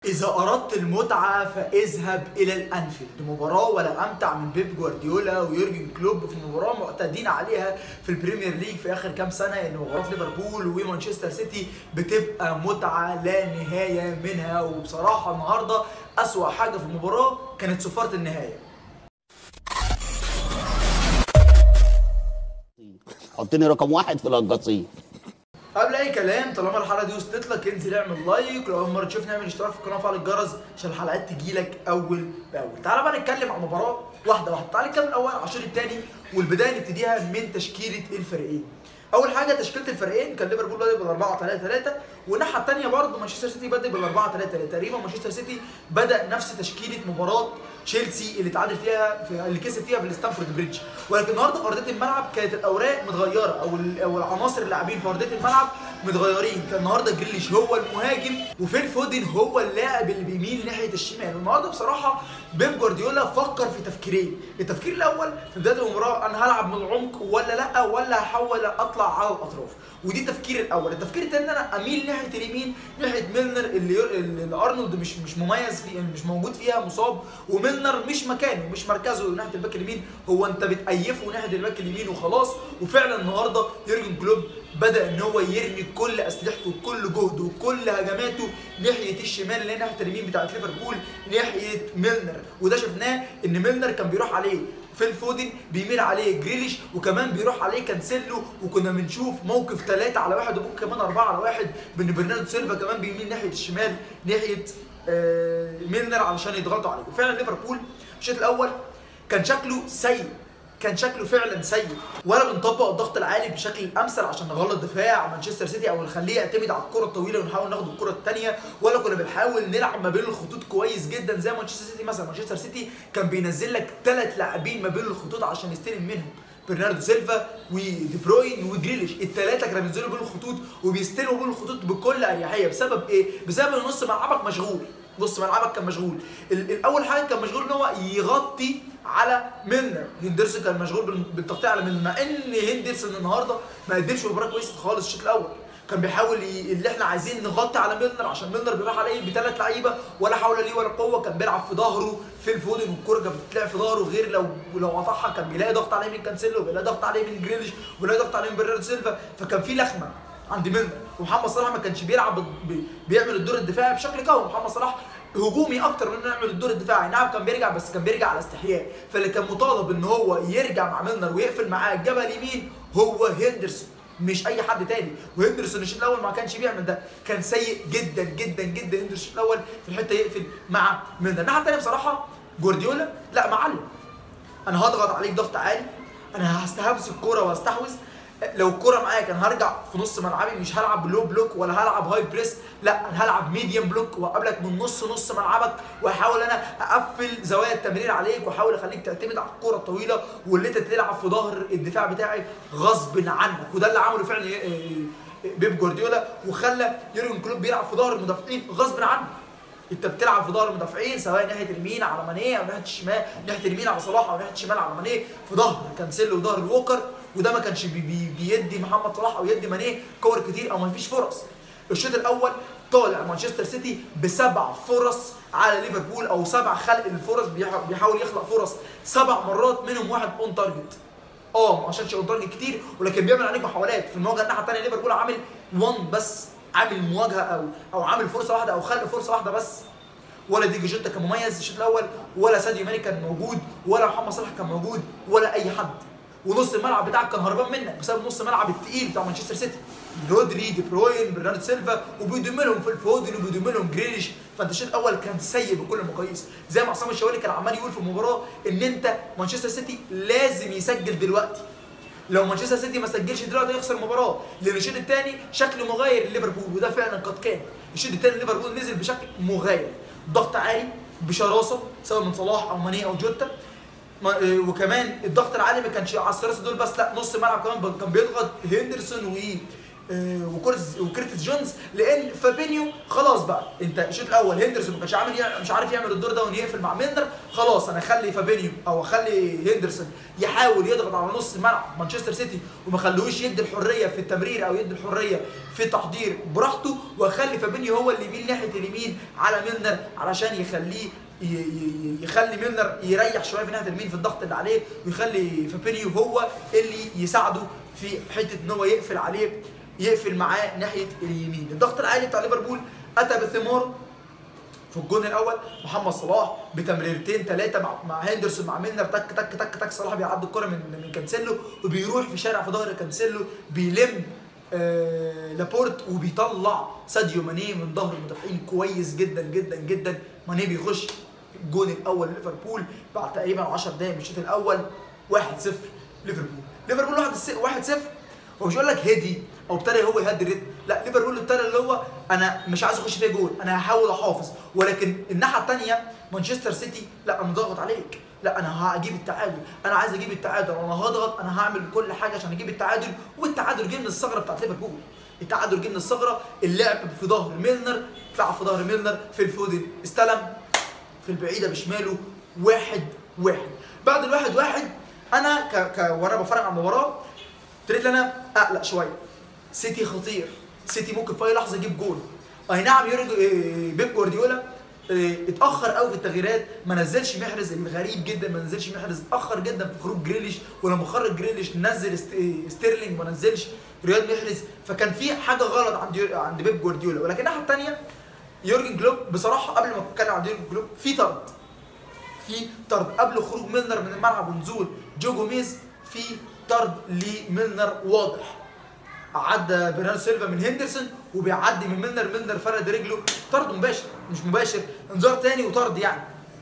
إذا أردت المتعة فاذهب إلى الأنفيلد مباراة ولا أمتع من بيب جوارديولا ويورجن كلوب في مباراة معتادين عليها في البريمير ليج في آخر كام سنة إن مباراة ليفربول ومانشستر سيتي بتبقى متعة لا نهاية منها وبصراحة النهاردة أسوأ حاجة في المباراة كانت صفارة النهاية حطني رقم واحد في القصيم قبل اي كلام طالما الحلقه دي وصلت لك انزل اعمل لايك ولو اول مره تشوفني اعمل اشتراك في القناه وفعل الجرس عشان الحلقات تجيلك اول باول تعالى بقى نتكلم عن المباراه واحده واحده تعالى نتكلم الاول على الشوط الثاني والبدايه نبتديها من تشكيله الفريقين اول حاجه تشكيله الفريقين كان ليفربول بادئ بال 4 3 3 والناحيه الثانيه برضه مانشستر سيتي بادئ بال 4 3 3 تقريبا مانشستر سيتي بدا نفس تشكيله مباراه تشيلسي اللي تعادل فيها في اللي كسب فيها في الستانفورد بريدج ولكن النهارده في ارضيه الملعب كانت الاوراق متغيره او ال- او العناصر اللاعبين في ارضيه الملعب متغيرين كان النهارده جريليش هو المهاجم وفيل فودن هو اللاعب اللي بيميل ناحيه الشمال والنهارده بصراحه بيب جوارديولا فكر في تفكيرين التفكير الاول في بدايه المباراه انا هلعب من العمق ولا لا ولا هحاول اطلع على الاطراف ودي التفكير الاول التفكير الثاني ان انا اميل ناحيه اليمين ناحيه ميلنر اللي, اللي ارنولد مش مش مميز فيه يعني مش موجود فيها مصاب وميلنر مش مكانه مش مركزه ناحيه الباك اليمين هو انت بتأيفه ناحيه الباك اليمين وخلاص وفعلا النهارده يورجن كلوب بدا ان هو يرمي كل اسلحته وكل جهده وكل هجماته ناحيه الشمال اللي هي ناحيه اليمين بتاعت ليفربول ناحيه ميلنر وده شفناه ان ميلنر كان بيروح عليه فيل فودن بيميل عليه جريليش وكمان بيروح عليه كانسيلو وكنا بنشوف موقف ثلاثة على واحد وممكن كمان أربعة على واحد بإن برناردو سيلفا كمان بيميل ناحية الشمال ناحية آه ميلنر علشان يضغطوا عليه وفعلا ليفربول الشوط الأول كان شكله سيء كان شكله فعلا سيء ولا بنطبق الضغط العالي بشكل الامثل عشان نغلط دفاع مانشستر سيتي او نخليه يعتمد على الكره الطويله ونحاول ناخد الكره الثانيه ولا كنا بنحاول نلعب ما بين الخطوط كويس جدا زي مانشستر سيتي مثلا مانشستر سيتي كان بينزل لك ثلاث لاعبين ما بين الخطوط عشان يستلم منهم برناردو سيلفا ودي بروين وجريليش الثلاثه كانوا بينزلوا بين الخطوط وبيستلموا بين الخطوط بكل اريحيه بسبب ايه؟ بسبب ان نص ملعبك مشغول نص ملعبك كان مشغول ال- الاول حاجه كان مشغول ان هو يغطي على ميلنر هندرسون كان مشغول بال- بالتغطيه على ميلنر مع ان هندرسون النهارده ما قدمش مباراه كويسه خالص الشوط الاول كان بيحاول ي... اللي احنا عايزين نغطي على ميلنر عشان ميلنر بيروح عليه بثلاث لعيبه ولا حول ليه ولا قوه كان بيلعب في ظهره في الفودن والكوره كانت بتتلعب في ظهره غير لو لو قطعها كان بيلاقي ضغط عليه من كانسيلو بيلاقي ضغط عليه من جريليش وبيلاقي ضغط عليه من برناردو سيلفا فكان في لخمه عند ميلنر ومحمد صلاح ما كانش بيلعب ب... بيعمل الدور الدفاعي بشكل قوي محمد صلاح هجومي اكتر من انه يعمل الدور الدفاعي نعم كان بيرجع بس كان بيرجع على استحياء فاللي كان مطالب ان هو يرجع مع ميلنر ويقفل معاه الجبهه اليمين هو هندرسون مش اي حد تاني وهندرسون الشوط الاول ما كانش بيعمل ده كان سيء جدا جدا جدا هندرسون الشوط الاول في الحته يقفل مع ميلنر الناحيه الثانيه بصراحه جوارديولا لا معلم انا هضغط عليك ضغط عالي انا هستحوذ الكوره وهستحوذ لو الكوره معايا كان هرجع في نص ملعبي مش هلعب لو بلوك ولا هلعب هاي بريس لا انا هلعب ميديوم بلوك واقابلك من نص نص ملعبك واحاول انا اقفل زوايا التمرير عليك واحاول اخليك تعتمد على الكوره الطويله واللي انت تلعب في ظهر الدفاع بتاعي غصب عنك وده اللي عمله فعلا بيب جوارديولا وخلى يورجن كلوب بيلعب في ظهر المدافعين غصب عنه انت بتلعب في ظهر المدافعين سواء ناحيه اليمين على مانيه او ناحيه الشمال ناحيه اليمين على صلاح او ناحيه الشمال على مانيه في ظهر كانسيلو وظهر الووكر وده ما كانش بي بي بيدي محمد صلاح او يدي مانيه كور كتير او ما فيش فرص الشوط الاول طالع مانشستر سيتي بسبع فرص على ليفربول او سبع خلق الفرص بيح- بيحاول يخلق فرص سبع مرات منهم واحد اون تارجت اه ما عشانش اون تارجت كتير ولكن بيعمل عليك محاولات في المواجهه الناحيه الثانيه ليفربول عامل 1 بس عامل مواجهه او او عامل فرصه واحده او خلق فرصه واحده بس ولا ديجي جوتا كان مميز الشوط الاول ولا ساديو ماني كان موجود ولا محمد صلاح كان موجود ولا اي حد ونص الملعب بتاعك كان هربان منك بسبب نص الملعب التقيل بتاع مانشستر سيتي رودري دي بروين برناردو سيلفا وبيضم لهم في الفودن وبيضم لهم جريليش فانت الشوط الاول كان سيء بكل المقاييس زي ما عصام الشوالي كان عمال يقول في المباراه ان انت مانشستر سيتي لازم يسجل دلوقتي لو مانشستر سيتي ما سجلش دلوقتي هيخسر المباراه لان الشوط الثاني شكله مغاير لليفربول وده فعلا قد كان الشوط الثاني ليفربول نزل بشكل مغاير ضغط عالي بشراسه سواء من صلاح او ماني او جوتا ما- آه، وكمان الضغط العالي ما كانش على الثلاثه دول بس لا نص الملعب كمان ب- كان بيضغط هندرسون و آه، وكورز وكريتس جونز لان فابينيو خلاص بقى انت الشوط الاول هندرسون ما كانش عامل يع- مش عارف يعمل الدور ده ويقفل مع ميلنر خلاص انا اخلي فابينيو او اخلي هندرسون يحاول يضغط على نص الملعب مانشستر سيتي وما خلوش يدي الحريه في التمرير او يدي الحريه في التحضير براحته واخلي فابينيو هو اللي يميل ناحيه اليمين على ميلنر علشان يخليه ي- ي- يخلي ميلنر يريح شويه في ناحيه اليمين في الضغط اللي عليه ويخلي فابينيو هو اللي يساعده في حته ان هو يقفل عليه يقفل معاه ناحيه اليمين الضغط العالي بتاع ليفربول اتى بثمار في الجون الاول محمد صلاح بتمريرتين ثلاثه مع مع هندرسون مع ميلنر تك تك تك تك صلاح بيعدي الكره من من كانسيلو وبيروح في شارع في ظهر كانسيلو بيلم آه لابورت وبيطلع ساديو ماني من ظهر المدافعين كويس جدا جدا جدا ماني بيخش الجون الاول لليفربول بعد تقريبا 10 دقايق من الشوط الاول 1-0 ليفربول ليفربول 1-0 هو مش يقول لك هدي او ابتدى هو يهدي الريتم لا ليفربول ابتدى اللي هو انا مش عايز اخش فيها جول انا هحاول احافظ ولكن الناحيه الثانيه مانشستر سيتي لا انا ضاغط عليك لا انا هجيب التعادل انا عايز اجيب التعادل انا هضغط انا هعمل كل حاجه عشان اجيب التعادل والتعادل جه من الثغره بتاعت ليفربول التعادل جه من الثغره اللعب في ظهر ميلنر طلع في ظهر ميلنر في الفودن استلم في البعيده بشماله واحد واحد بعد الواحد واحد انا ك... ك... وانا بفرج على المباراه ابتديت ان انا اقلق شويه سيتي خطير سيتي ممكن في اي لحظه يجيب جول اي نعم يورج إيه، بيب جوارديولا إيه، اتاخر قوي في التغييرات ما نزلش محرز الغريب جدا ما نزلش محرز اتاخر جدا في خروج جريليش ولما خرج جريليش نزل است- إيه، ستيرلينج ما نزلش رياض محرز فكان في حاجه غلط عند يور- عند بيب جوارديولا ولكن الناحيه الثانيه يورجن كلوب بصراحه قبل ما اتكلم عن يورجن كلوب في طرد في طرد قبل خروج ميلنر من الملعب ونزول جو جوميز في طرد لميلنر واضح عدى برناردو سيلفا من هندرسون وبيعدي من ميلنر ميلنر فرد رجله طرد مباشر مش مباشر انذار تاني وطرد يعني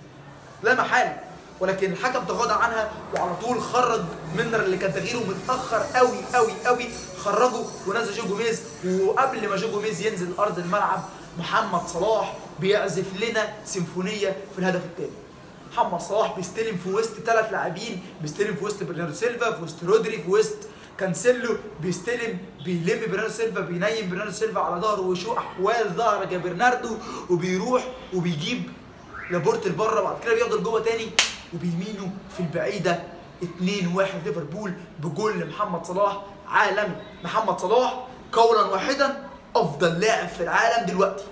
لا محاله ولكن الحكم تغاضى عنها وعلى طول خرج ميلنر اللي كان تغييره متاخر قوي قوي قوي خرجه ونزل جو جوميز وقبل ما جو جوميز ينزل ارض الملعب محمد صلاح بيعزف لنا سيمفونيه في الهدف الثاني محمد صلاح بيستلم في وسط ثلاث لاعبين بيستلم في وسط برناردو سيلفا في وسط رودري في وسط كانسيلو بيستلم بيلم برناردو سيلفا بينيم برناردو سيلفا على ظهره وشو احوال ظهرك يا برناردو وبيروح وبيجيب لابورت لبره بعد كده بياخد جوه تاني وبيمينه في البعيده 2-1 ليفربول بجول لمحمد صلاح عالمي محمد صلاح قولا واحدا افضل لاعب في العالم دلوقتي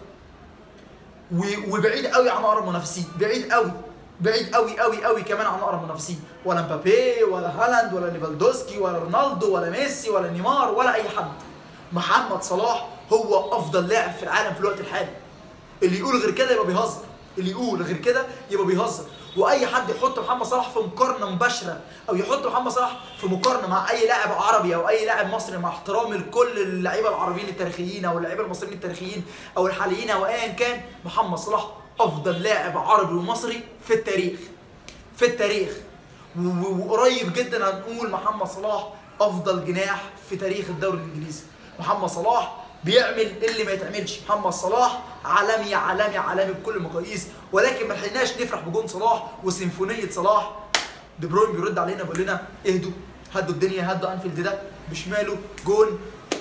و- وبعيد قوي عن اقرب منافسين بعيد قوي بعيد قوي قوي قوي كمان عن اقرب منافسين ولا مبابي ولا هالاند ولا ليفالدوسكي ولا رونالدو ولا ميسي ولا نيمار ولا اي حد محمد صلاح هو افضل لاعب في العالم في الوقت الحالي اللي يقول غير كده يبقى بيهزر اللي يقول غير كده يبقى بيهزر واي حد يحط محمد صلاح في مقارنه مباشره او يحط محمد صلاح في مقارنه مع اي لاعب عربي او اي لاعب مصري مع احترامي لكل اللعيبه العربيين التاريخيين او اللعيبه المصريين التاريخيين او الحاليين او ايا كان محمد صلاح افضل لاعب عربي ومصري في التاريخ في التاريخ و- و- وقريب جدا هنقول محمد صلاح افضل جناح في تاريخ الدوري الانجليزي محمد صلاح بيعمل اللي ما يتعملش محمد صلاح عالمي عالمي عالمي بكل المقاييس ولكن ما لحقناش نفرح بجون صلاح وسيمفونيه صلاح دي بروين بيرد علينا بيقول لنا اهدوا هدوا الدنيا هدوا انفيلد ده بشماله جون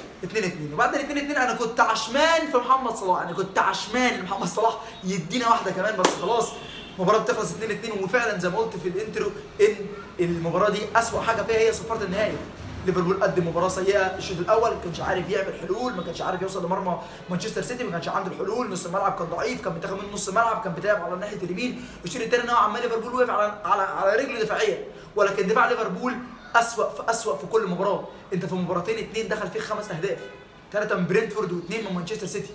2 2 وبعد ال 2 2 انا كنت عشمان في محمد صلاح انا كنت عشمان ان محمد صلاح يدينا واحده كمان بس خلاص المباراه بتخلص 2 2 وفعلا زي ما قلت في الانترو ان المباراه دي اسوأ حاجه فيها هي صفاره النهائي ليفربول قدم مباراه سيئه الشوط الاول ما كانش عارف يعمل حلول ما كانش عارف يوصل لمرمى مانشستر سيتي ما كانش عنده الحلول نص الملعب كان ضعيف كان بيتاخد منه نص الملعب كان بيتلعب على ناحيه اليمين الشوط الثاني نوعا ما ليفربول وقف على على على رجله دفاعيا ولكن دفاع ليفربول اسوأ في اسوأ في كل مباراه انت في مباراتين اثنين دخل فيك خمس اهداف ثلاثه من برينتفورد واثنين من مانشستر سيتي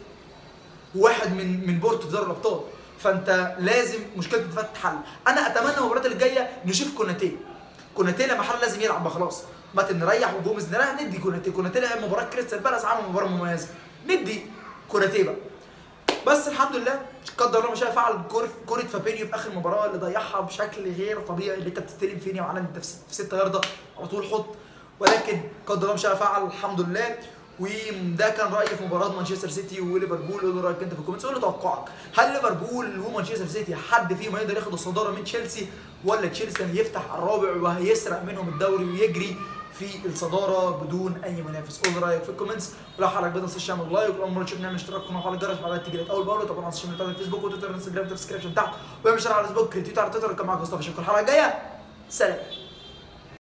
وواحد من من بورتو في دوري الابطال فانت لازم مشكله الدفاع تتحل انا اتمنى المباريات اللي جايه نشوف كوناتي كوناتي لما حل لازم يلعب بقى خلاص ماتن نريح وجوميز نريح ندي كوناتي كوناتي لعب مباراه كريستال بالاس عمل مباراه مميزه ندي كوناتي بقى بس الحمد لله قدر الله ما شاء فعل كورة كورة فابينيو في اخر مباراه اللي ضيعها بشكل غير طبيعي اللي انت بتستلم فيني وعلى انت في 6 ياردة على طول حط ولكن قدر الله ما شاء فعل الحمد لله وده كان رايي في مباراه مانشستر سيتي وليفربول قول لي رايك انت في الكومنتس قول لي توقعك هل ليفربول ومانشستر سيتي حد فيهم هيقدر ياخد الصداره من تشيلسي ولا تشيلسي هيفتح على الرابع وهيسرق منهم الدوري ويجري في الصداره بدون اي منافس قول رايك في الكومنتس ولو حضرتك بدنا تخش تعمل لايك ولو مره تشوف نعمل اشتراك في قناه الجرس حضرتك تيجي لك اول باول طبعا على السوشيال ميديا بتاعت الفيسبوك وتويتر وانستجرام في الديسكربشن تحت واعمل شير على الفيسبوك تويتر على تويتر كان معاك مصطفى اشوفكم الحلقه الجايه سلام